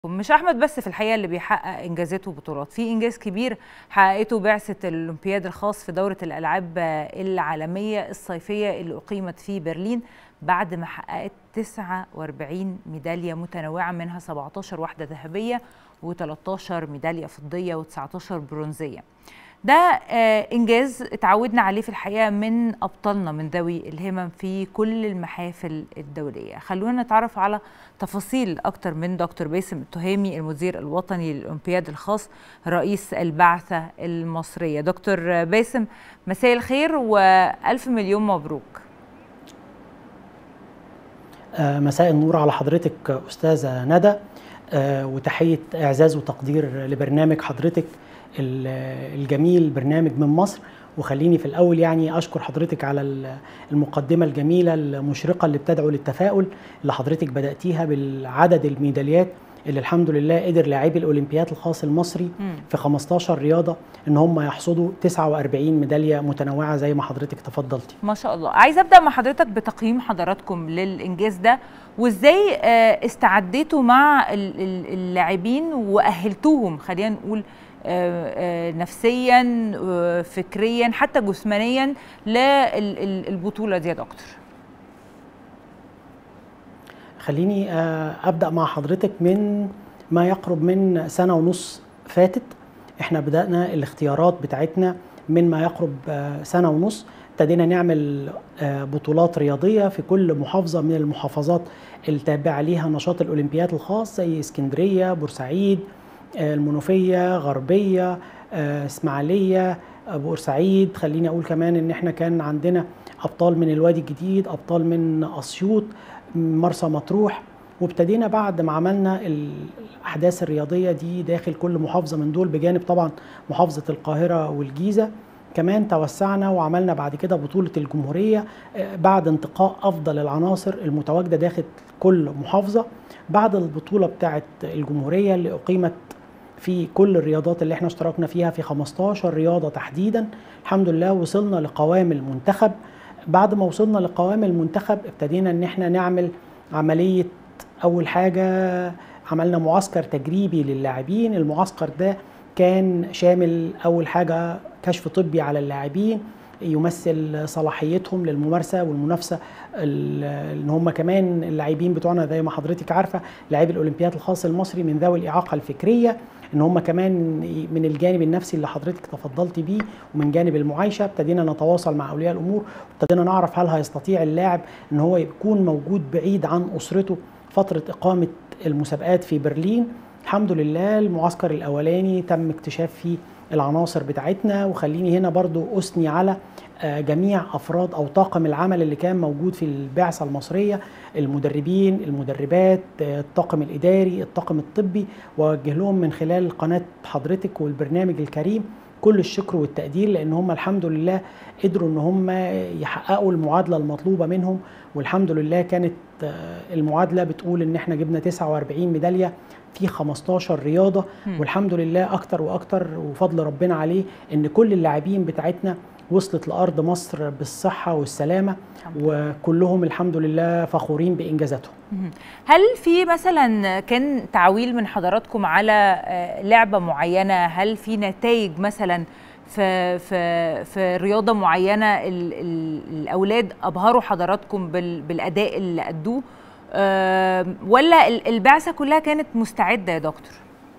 مش احمد بس في الحقيقه اللي بيحقق انجازات وبطولات في انجاز كبير حققته بعثه الاولمبياد الخاص في دوره الالعاب العالميه الصيفيه اللي اقيمت في برلين بعد ما حققت 49 ميداليه متنوعه منها 17 واحده ذهبيه و13 ميداليه فضيه و19 برونزيه ده انجاز اتعودنا عليه في الحقيقه من ابطالنا من ذوي الهمم في كل المحافل الدوليه خلونا نتعرف على تفاصيل اكتر من دكتور باسم التهامي المدير الوطني للاولمبياد الخاص رئيس البعثه المصريه دكتور باسم مساء الخير والف مليون مبروك مساء النور على حضرتك استاذه ندى وتحيه اعزاز وتقدير لبرنامج حضرتك الجميل برنامج من مصر وخليني في الاول يعني اشكر حضرتك على المقدمه الجميله المشرقه اللي بتدعو للتفاؤل اللي حضرتك بداتيها بالعدد الميداليات اللي الحمد لله قدر لاعبي الاولمبياد الخاص المصري في 15 رياضه ان هم يحصدوا 49 ميداليه متنوعه زي ما حضرتك تفضلتي. ما شاء الله، عايز ابدا مع حضرتك بتقييم حضراتكم للانجاز ده وازاي استعديتوا مع اللاعبين واهلتوهم خلينا نقول نفسيا فكريا حتى جسمانيا للبطوله دي يا دكتور خليني ابدا مع حضرتك من ما يقرب من سنه ونص فاتت احنا بدانا الاختيارات بتاعتنا من ما يقرب سنه ونص ابتدينا نعمل بطولات رياضيه في كل محافظه من المحافظات التابعه ليها نشاط الاولمبياد الخاص زي اسكندريه بورسعيد المنوفيه غربيه اسماعيليه بورسعيد خليني اقول كمان ان احنا كان عندنا ابطال من الوادي الجديد ابطال من اسيوط مرسى مطروح وابتدينا بعد ما عملنا الاحداث الرياضيه دي داخل كل محافظه من دول بجانب طبعا محافظه القاهره والجيزه كمان توسعنا وعملنا بعد كده بطولة الجمهورية بعد انتقاء أفضل العناصر المتواجدة داخل كل محافظة بعد البطولة بتاعة الجمهورية اللي أقيمت في كل الرياضات اللي احنا اشتركنا فيها في 15 رياضة تحديدا الحمد لله وصلنا لقوام المنتخب بعد ما وصلنا لقوام المنتخب ابتدينا ان احنا نعمل عملية أول حاجة عملنا معسكر تجريبي للاعبين المعسكر ده كان شامل أول حاجة كشف طبي على اللاعبين يمثل صلاحيتهم للممارسه والمنافسه ان هم كمان اللاعبين بتوعنا زي ما حضرتك عارفه لاعبي الاولمبياد الخاص المصري من ذوي الاعاقه الفكريه ان هم كمان من الجانب النفسي اللي حضرتك تفضلت بيه ومن جانب المعايشه ابتدينا نتواصل مع اولياء الامور وابتدينا نعرف هل هيستطيع اللاعب ان هو يكون موجود بعيد عن اسرته فتره اقامه المسابقات في برلين الحمد لله المعسكر الاولاني تم اكتشاف فيه العناصر بتاعتنا وخليني هنا برضو أثني على جميع أفراد أو طاقم العمل اللي كان موجود في البعثة المصرية المدربين المدربات الطاقم الإداري الطاقم الطبي وأوجه لهم من خلال قناة حضرتك والبرنامج الكريم كل الشكر والتقدير لان هم الحمد لله قدروا ان هم يحققوا المعادله المطلوبه منهم والحمد لله كانت المعادله بتقول ان احنا جبنا 49 ميداليه في 15 رياضه والحمد لله اكتر واكتر وفضل ربنا عليه ان كل اللاعبين بتاعتنا وصلت لارض مصر بالصحه والسلامه وكلهم الحمد لله فخورين بانجازاتهم. هل في مثلا كان تعويل من حضراتكم على لعبه معينه؟ هل في نتائج مثلا في في في رياضه معينه ال ال الاولاد ابهروا حضراتكم بالاداء اللي ادوه ولا البعثه كلها كانت مستعده يا دكتور؟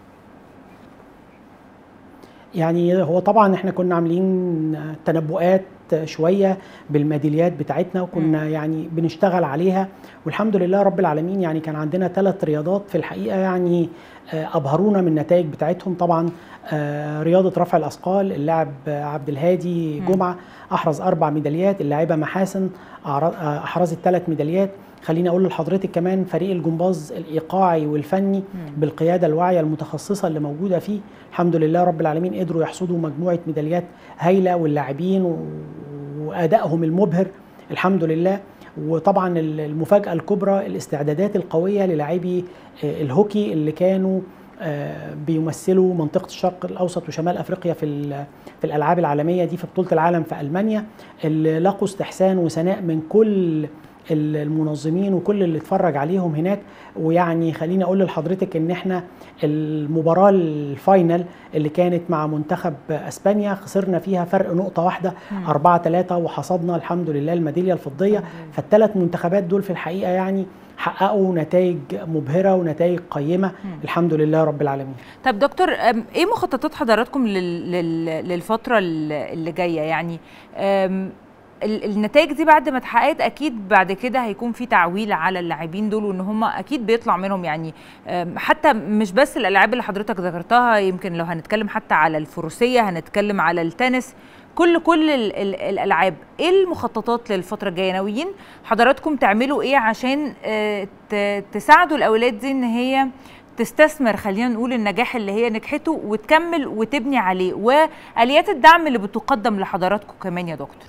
يعني هو طبعا احنا كنا عاملين تنبؤات شويه بالميداليات بتاعتنا وكنا يعني بنشتغل عليها والحمد لله رب العالمين يعني كان عندنا ثلاث رياضات في الحقيقه يعني ابهرونا من النتائج بتاعتهم طبعا رياضه رفع الاثقال اللاعب عبد الهادي جمعه احرز اربع ميداليات اللاعبه محاسن احرزت ثلاث ميداليات خليني اقول لحضرتك كمان فريق الجمباز الايقاعي والفني مم. بالقياده الواعيه المتخصصه اللي موجوده فيه الحمد لله رب العالمين قدروا يحصدوا مجموعه ميداليات هايله واللاعبين وادائهم المبهر الحمد لله وطبعا المفاجاه الكبرى الاستعدادات القويه للاعبي الهوكي اللي كانوا بيمثلوا منطقه الشرق الاوسط وشمال افريقيا في في الالعاب العالميه دي في بطوله العالم في المانيا اللي لقوا استحسان وثناء من كل المنظمين وكل اللي اتفرج عليهم هناك ويعني خليني اقول لحضرتك ان احنا المباراه الفاينل اللي كانت مع منتخب اسبانيا خسرنا فيها فرق نقطه واحده 4 3 وحصدنا الحمد لله الميداليه الفضيه فالثلاث منتخبات دول في الحقيقه يعني حققوا نتائج مبهره ونتائج قيمه م. الحمد لله رب العالمين. طب دكتور ايه مخططات حضراتكم للفتره اللي جايه يعني النتائج دي بعد ما اتحققت اكيد بعد كده هيكون في تعويل على اللاعبين دول وان هم اكيد بيطلع منهم يعني حتى مش بس الالعاب اللي حضرتك ذكرتها يمكن لو هنتكلم حتى على الفروسيه هنتكلم على التنس كل كل ال ال الالعاب ايه المخططات للفتره الجايه ناويين حضراتكم تعملوا ايه عشان تساعدوا الاولاد دي ان هي تستثمر خلينا نقول النجاح اللي هي نجحته وتكمل وتبني عليه واليات الدعم اللي بتقدم لحضراتكم كمان يا دكتور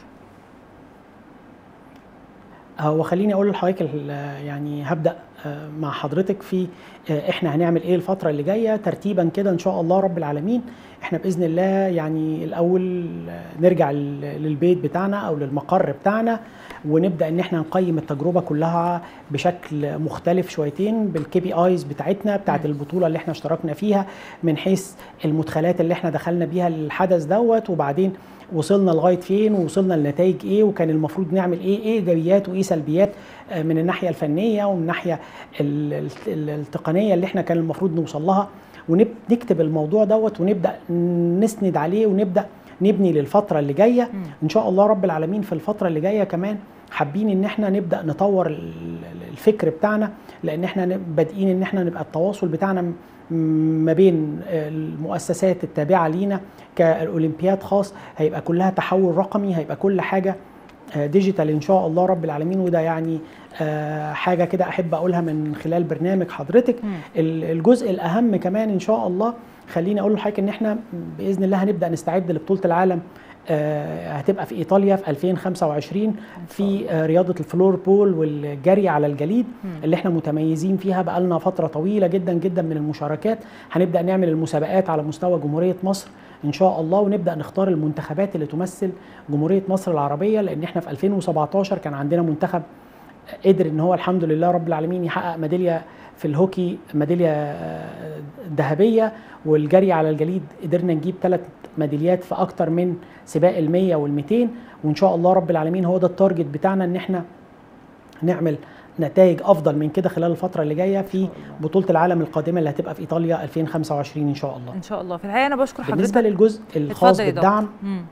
هو خليني اقول لحضرتك يعني هبدا مع حضرتك في احنا هنعمل ايه الفتره اللي جايه ترتيبا كده ان شاء الله رب العالمين احنا باذن الله يعني الاول نرجع للبيت بتاعنا او للمقر بتاعنا ونبدا ان احنا نقيم التجربه كلها بشكل مختلف شويتين بالكي بي ايز بتاعتنا بتاعت البطوله اللي احنا اشتركنا فيها من حيث المدخلات اللي احنا دخلنا بيها الحدث دوت وبعدين وصلنا لغايه فين ووصلنا لنتائج ايه وكان المفروض نعمل ايه ايه ايجابيات وايه سلبيات من الناحيه الفنيه ومن الناحيه التقنيه اللي احنا كان المفروض نوصل لها ونكتب الموضوع دوت ونبدا نسند عليه ونبدا نبني للفتره اللي جايه ان شاء الله رب العالمين في الفتره اللي جايه كمان حابين ان احنا نبدا نطور الفكر بتاعنا لان احنا بادئين ان احنا نبقى التواصل بتاعنا ما بين المؤسسات التابعه لينا كالاولمبياد خاص هيبقى كلها تحول رقمي هيبقى كل حاجه ديجيتال ان شاء الله رب العالمين وده يعني حاجه كده احب اقولها من خلال برنامج حضرتك الجزء الاهم كمان ان شاء الله خليني اقول لحضرتك ان احنا باذن الله هنبدا نستعد لبطوله العالم هتبقى في ايطاليا في 2025 في رياضه الفلور بول والجري على الجليد اللي احنا متميزين فيها بقالنا فتره طويله جدا جدا من المشاركات هنبدا نعمل المسابقات على مستوى جمهوريه مصر ان شاء الله ونبدا نختار المنتخبات اللي تمثل جمهوريه مصر العربيه لان احنا في 2017 كان عندنا منتخب قدر ان هو الحمد لله رب العالمين يحقق ميداليه في الهوكي ميداليه ذهبيه والجري على الجليد قدرنا نجيب ثلاث ميداليات في اكتر من سباق ال 100 وال 200 وان شاء الله رب العالمين هو ده التارجت بتاعنا ان احنا نعمل نتائج افضل من كده خلال الفتره اللي جايه في بطوله العالم القادمه اللي هتبقى في ايطاليا 2025 ان شاء الله ان شاء الله في الحقيقه انا بشكر حضرتك بالنسبه للجزء الخاص بالدعم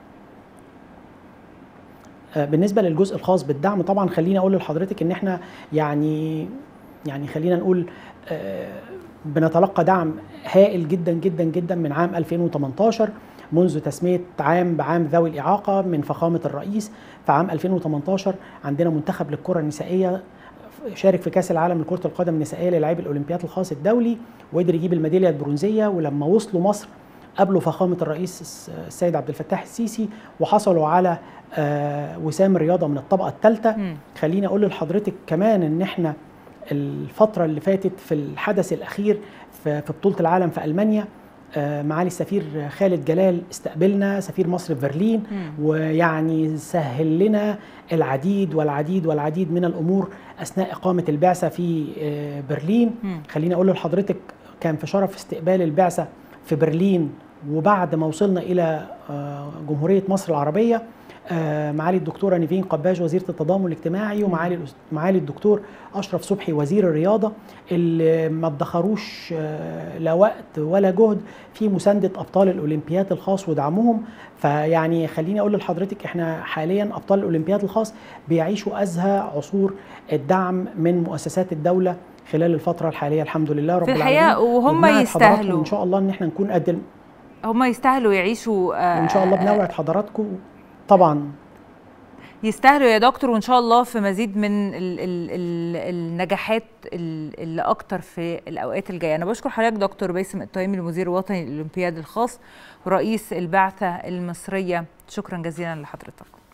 بالنسبه للجزء الخاص بالدعم طبعا خليني اقول لحضرتك ان احنا يعني يعني خلينا نقول بنتلقى دعم هائل جدا جدا جدا من عام 2018 منذ تسمية عام بعام ذوي الإعاقة من فخامة الرئيس في عام 2018 عندنا منتخب للكرة النسائية شارك في كأس العالم لكرة القدم النسائية للاعبي الأولمبياد الخاص الدولي وقدر يجيب الميدالية البرونزية ولما وصلوا مصر قابلوا فخامة الرئيس السيد عبد الفتاح السيسي وحصلوا على وسام الرياضة من الطبقة الثالثة خليني أقول لحضرتك كمان إن إحنا الفترة اللي فاتت في الحدث الأخير في بطولة العالم في ألمانيا معالي السفير خالد جلال استقبلنا سفير مصر في برلين ويعني سهل لنا العديد والعديد والعديد من الامور اثناء اقامه البعثه في برلين خليني اقول لحضرتك كان في شرف استقبال البعثه في برلين وبعد ما وصلنا الى جمهوريه مصر العربيه معالي الدكتوره نيفين قباج وزيره التضامن الاجتماعي ومعالي معالي الدكتور اشرف صبحي وزير الرياضه اللي ما ادخروش لا وقت ولا جهد في مسانده ابطال الاولمبياد الخاص ودعمهم فيعني خليني اقول لحضرتك احنا حاليا ابطال الاولمبياد الخاص بيعيشوا ازهى عصور الدعم من مؤسسات الدوله خلال الفتره الحاليه الحمد لله رب في الحقيقه وهم يستاهلوا ان شاء الله ان احنا نكون قد هم يستاهلوا يعيشوا ان شاء الله بنوعد حضراتكم طبعا يستاهلوا يا دكتور وان شاء الله في مزيد من ال ال ال النجاحات اللي اكتر في الاوقات الجايه انا بشكر حضرتك دكتور باسم الطيمي المدير الوطني للاولمبياد الخاص ورئيس البعثه المصريه شكرا جزيلا لحضرتك